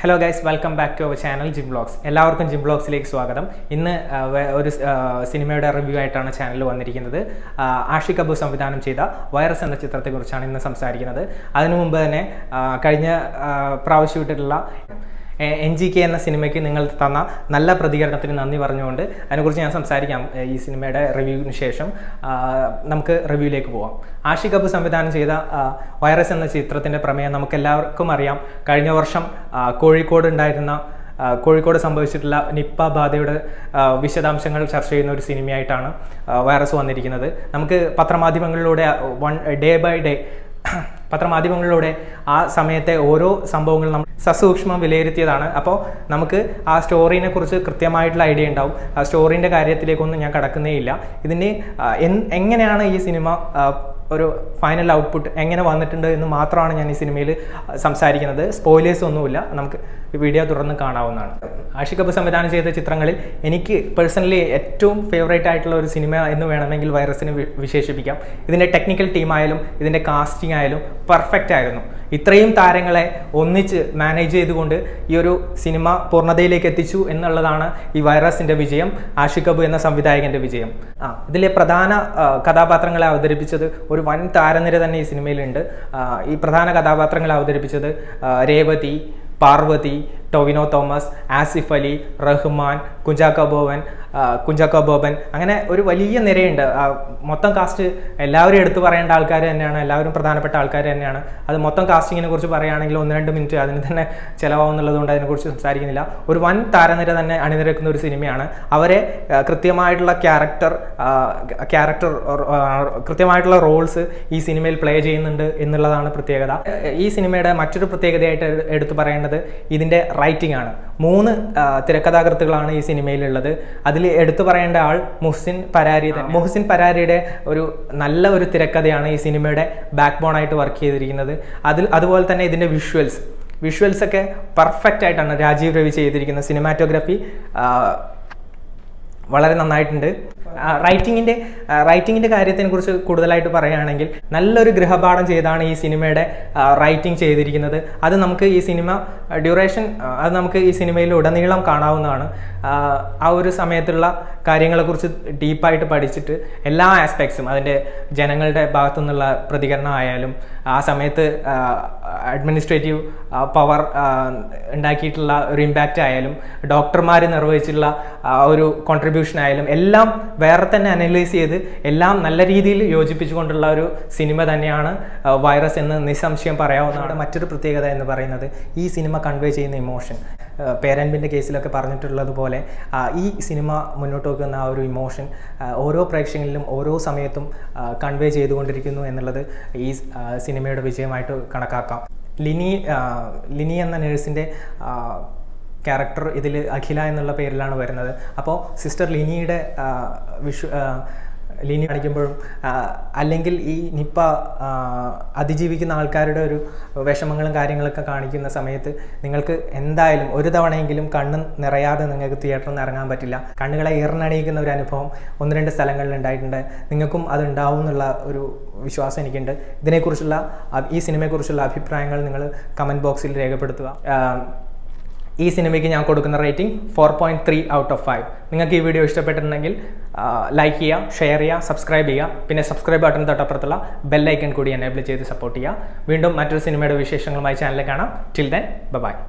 hello guys welcome back to our channel gym blogs എല്ലാവർക്കും gym ബ്ലോഗ്സിലേക്ക് സ്വാഗതം ഇന്ന് ആ, വേ- ഒരു സ്- ആ, സിനിമയുടെ റിവ്യൂ ആയിട്ടാണ് ചാനൽ വന്നിരിക്കുന്നത് ആ, ആഷിഖ് അബു സംവിധാനം ചെയ്ത വൈറസ് എന്ന ചിത്രത്തെക്കുറിച്ചാണ് ഇന്ന് സംസാരിക്കുന്നത് അതിനു മുമ്പ് തന്നെ ആ, കഴിഞ്ഞ ആ, പ്രാവശ്യം ഇട്ടിട്ടുള്ള എൻ ജി കെ എന്ന സിനിമയ്ക്ക് നിങ്ങൾ തന്ന നല്ല പ്രതികരണത്തിന് നന്ദി പറഞ്ഞുകൊണ്ട് അതിനെക്കുറിച്ച് ഞാൻ സംസാരിക്കാം ഏ, ഈ സിനിമയുടെ റിവ്യൂവിന് ശേഷം ആ, നമുക്ക് റിവ്യൂയിലേക്ക് പോവാം ആഷിഖ് അബു സംവിധാനം ചെയ്ത ആ, വൈറസ് എന്ന ചിത്രത്തിൻ്റെ പ്രമേയം നമുക്ക് എല്ലാവർക്കും അറിയാം കഴിഞ്ഞ വർഷം ആ, കോഴിക്കോട് ഉണ്ടായിരുന്ന ആ, കോഴിക്കോട് സംഭവിച്ചിട്ടുള്ള നിപ്പ ബാധയുടെ ആ, വിശദാംശങ്ങൾ ചർച്ച ചെയ്യുന്ന ഒരു സിനിമയായിട്ടാണ് ആ, വൈറസ് വന്നിരിക്കുന്നത് നമുക്ക് പത്രമാധ്യമങ്ങളിലൂടെ വൺ ഡേ ബൈ ഡേ പത്രമാധ്യമങ്ങളിലൂടെ ആ സമയത്തെ ഓരോ സംഭവങ്ങളും നമ്മൾ സസൂക്ഷ്മം വിലയിരുത്തിയതാണ് അപ്പോൾ നമുക്ക് ആ സ്റ്റോറീനെ കുറിച്ച് കൃത്യമായിട്ടുള്ള ഐഡിയ ഉണ്ടാവും ആ സ്റ്റോറീൻ്റെ കാര്യത്തിലേക്കൊന്നും ഞാൻ കടക്കുന്നേ ഇല്ല ഇതിന് ആ, എൻ- എങ്ങനെയാണ് ഈ സിനിമ ആ, ഒരു ഫൈനൽ ഔട്ട്പുട്ട് എങ്ങനെ വന്നിട്ടുണ്ട് എന്ന് മാത്രമാണ് ഞാൻ ഈ സിനിമയിൽ സംസാരിക്കുന്നത് സ്പോയിലേഴ്സ് ഒന്നുമില്ല നമുക്ക് ഈ വീഡിയോ തുടർന്ന് കാണാവുന്നതാണ് ആഷിഖ് കപൂർ സംവിധാനം ചെയ്ത ചിത്രങ്ങളിൽ എനിക്ക് പേഴ്സണലി ഏറ്റവും ഫേവറേറ്റ് ആയിട്ടുള്ള ഒരു സിനിമ എന്ന് വേണമെങ്കിൽ വൈറസിനെ വി- വിശേഷിപ്പിക്കാം ഇതിൻ്റെ ടെക്നിക്കൽ ടീമായാലും ഇതിൻ്റെ കാസ്റ്റിംഗ് ആയാലും പെർഫെക്റ്റ് ആയിരുന്നു ഇത്രയും താരങ്ങളെ ഒന്നിച്ച് മാനേജ് ചെയ്തുകൊണ്ട് ഈ ഒരു സിനിമ പൂർണ്ണതയിലേക്ക് എത്തിച്ചു എന്നുള്ളതാണ് ഈ വൈറസിൻ്റെ വിജയം ആഷിഖ് കപൂർ എന്ന സംവിധായകൻ്റെ വിജയം ആ ഇതിലെ പ്രധാന ആ, കഥാപാത്രങ്ങളെ അവതരിപ്പിച്ചത് ഒരു വൻ താരനിര തന്നെ ഈ സിനിമയിലുണ്ട് ആ, ഈ പ്രധാന കഥാപാത്രങ്ങളെ അവതരിപ്പിച്ചത് ആ, രേവതി പാർവതി ടൊവിനോ തോമസ് ആസിഫ് അലി റഹ്മാൻ കുഞ്ചാക്ക ബോബൻ ആ, കുഞ്ചാക്ക ബോബൻ അങ്ങനെ ഒരു വലിയ നിരയുണ്ട് ആ, മൊത്തം കാസ്റ്റ് എല്ലാവരും എടുത്തു പറയേണ്ട ആൾക്കാർ തന്നെയാണ് എല്ലാവരും പ്രധാനപ്പെട്ട ആൾക്കാർ തന്നെയാണ് അത് മൊത്തം കാസ്റ്റിങ്ങിനെ കുറിച്ച് പറയുകയാണെങ്കിൽ ഒന്ന് രണ്ട് മിനിറ്റ് അതിന് തന്നെ ചിലവാകുന്നുള്ളത് കൊണ്ട് അതിനെക്കുറിച്ച് സംസാരിക്കുന്നില്ല ഒരു വൻ താരനിര തന്നെ അണിനിരക്കുന്ന ഒരു സിനിമയാണ് അവരെ ആ, കൃത്യമായിട്ടുള്ള ക്യാരക്ടർ ക്യാരക്ടർ കൃത്യമായിട്ടുള്ള റോൾസ് ഈ സിനിമയിൽ പ്ലേ ചെയ്യുന്നുണ്ട് എന്നുള്ളതാണ് പ്രത്യേകത ഈ സിനിമയുടെ മറ്റൊരു പ്രത്യേകതയായിട്ട് എടു- എടുത്തു പറയേണ്ടത് ഇതിൻ്റെ റൈറ്റിംഗ് ആണ് മൂന്ന് ആ, തിരക്കഥാകൃത്തുകളാണ് ഈ സിനിമയിലുള്ളത് അതിൽ എടുത്തു പറയേണ്ട ആൾ മുഹ്സിൻ പരാരി തന്നെ മുഹ്സിൻ പരാരിയുടെ ഒരു നല്ല ഒരു തിരക്കഥയാണ് ഈ സിനിമയുടെ ബാക്ക് ബോൺ ആയിട്ട് വർക്ക് ചെയ്തിരിക്കുന്നത് അതിൽ അതുപോലെ തന്നെ ഇതിൻ്റെ വിഷ്വൽസ് വിഷ്വൽസ് ഒക്കെ പെർഫെക്റ്റ് ആയിട്ടാണ് രാജീവ് രവി ചെയ്തിരിക്കുന്ന സിനിമാറ്റോഗ്രഫി വളരെ നന്നായിട്ടുണ്ട് റൈറ്റിങ്ങിൻ്റെ റൈറ്റിങ്ങിൻ്റെ കാര്യത്തിനെ കുറിച്ച് കൂടുതലായിട്ട് പറയുകയാണെങ്കിൽ നല്ലൊരു ഗൃഹപാഠം ചെയ്താണ് ഈ സിനിമയുടെ റൈറ്റിംഗ് ചെയ്തിരിക്കുന്നത് അത് നമുക്ക് ഈ സിനിമ ഡ്യൂറേഷൻ അത് നമുക്ക് ഈ സിനിമയിൽ ഉടനീളം കാണാവുന്നതാണ് ആ, ആ ഒരു സമയത്തുള്ള കാര്യങ്ങളെക്കുറിച്ച് ഡീപ്പായിട്ട് പഠിച്ചിട്ട് എല്ലാ ആസ്പെക്ട്സും അതിൻ്റെ ജനങ്ങളുടെ ഭാഗത്തു നിന്നുള്ള പ്രതികരണം ആയാലും ആ സമയത്ത് അഡ്മിനിസ്ട്രേറ്റീവ് പവർ ഉണ്ടാക്കിയിട്ടുള്ള ഒരു ഇമ്പാക്റ്റ് ആയാലും ഡോക്ടർമാർ നിർവഹിച്ചിട്ടുള്ള ആ ഒരു കോൺട്രിബ്യൂഷൻ ആയാലും എല്ലാം വേറെ തന്നെ അനലൈസ് ചെയ്ത് എല്ലാം നല്ല രീതിയിൽ യോജിപ്പിച്ചുകൊണ്ടുള്ള ഒരു സിനിമ തന്നെയാണ് ആ, വൈറസ് എന്ന് നിസ്സംശയം പറയാവുന്നതാണ് മറ്റൊരു പ്രത്യേകത എന്ന് പറയുന്നത് ഈ സിനിമ കൺവേ ചെയ്യുന്ന ഇമോഷൻ പേരൻപിൻ്റെ കേസിലൊക്കെ പറഞ്ഞിട്ടുള്ളതുപോലെ ആ, ഈ സിനിമ മുന്നോട്ട് വെക്കുന്ന ആ ഒരു ഇമോഷൻ ഓരോ പ്രേക്ഷകരിലും ഓരോ സമയത്തും കൺവേ ചെയ്തുകൊണ്ടിരിക്കുന്നു എന്നുള്ളത് ഈ ആ, സിനിമയുടെ വിജയമായിട്ട് കണക്കാക്കാം ലിനി ആ, ലിനി എന്ന നേഴ്സിൻ്റെ ക്യാരക്ടർ ഇതിൽ അഖില എന്നുള്ള പേരിലാണ് വരുന്നത് അപ്പോൾ സിസ്റ്റർ ലിനിയുടെ ആ, വിഷു ആ, ലിനി കാണിക്കുമ്പോഴും ആ, അല്ലെങ്കിൽ ഈ നിപ്പ ആ, അതിജീവിക്കുന്ന ആൾക്കാരുടെ ഒരു വിഷമങ്ങളും കാര്യങ്ങളൊക്കെ കാണിക്കുന്ന സമയത്ത് നിങ്ങൾക്ക് എന്തായാലും ഒരു തവണയെങ്കിലും കണ്ണ് നിറയാതെ നിങ്ങൾക്ക് തിയേറ്ററിൽ നിന്ന് ഇറങ്ങാൻ പറ്റില്ല കണ്ണുകളെ ഈർന്നണിയിക്കുന്ന ഒരു അനുഭവം ഒന്ന് രണ്ട് സ്ഥലങ്ങളിൽ ഉണ്ടായിട്ടുണ്ട് നിങ്ങൾക്കും അത് ഉണ്ടാവും എന്നുള്ള ഒരു വിശ്വാസം എനിക്കുണ്ട് ഇതിനെക്കുറിച്ചുള്ള അ- ഈ സിനിമയെക്കുറിച്ചുള്ള അഭിപ്രായങ്ങൾ നിങ്ങൾ കമൻറ്റ് ബോക്സിൽ രേഖപ്പെടുത്തുക ആ, ഈ സിനിമയ്ക്ക് ഞാൻ കൊടുക്കുന്ന rating four point three out of five നിങ്ങൾക്ക് ഈ വീഡിയോ ഇഷ്ടപ്പെട്ടിട്ടുണ്ടെങ്കിൽ ലൈക്ക് ചെയ്യുക ഷെയർ ചെയ്യുക സബ്സ്ക്രൈബ് ചെയ്യുക പിന്നെ സബ്സ്ക്രൈബ് ബട്ടൺ തൊട്ടപ്പുറത്തുള്ള ബെല്ലൈക്കൺ കൂടി എനേബിൾ ചെയ്ത് സപ്പോർട്ട് ചെയ്യുക വീണ്ടും മറ്റൊരു സിനിമയുടെ വിശേഷങ്ങളുമായി ചാനലിൽ കാണാം ടിൽ ദെൻ ബൈ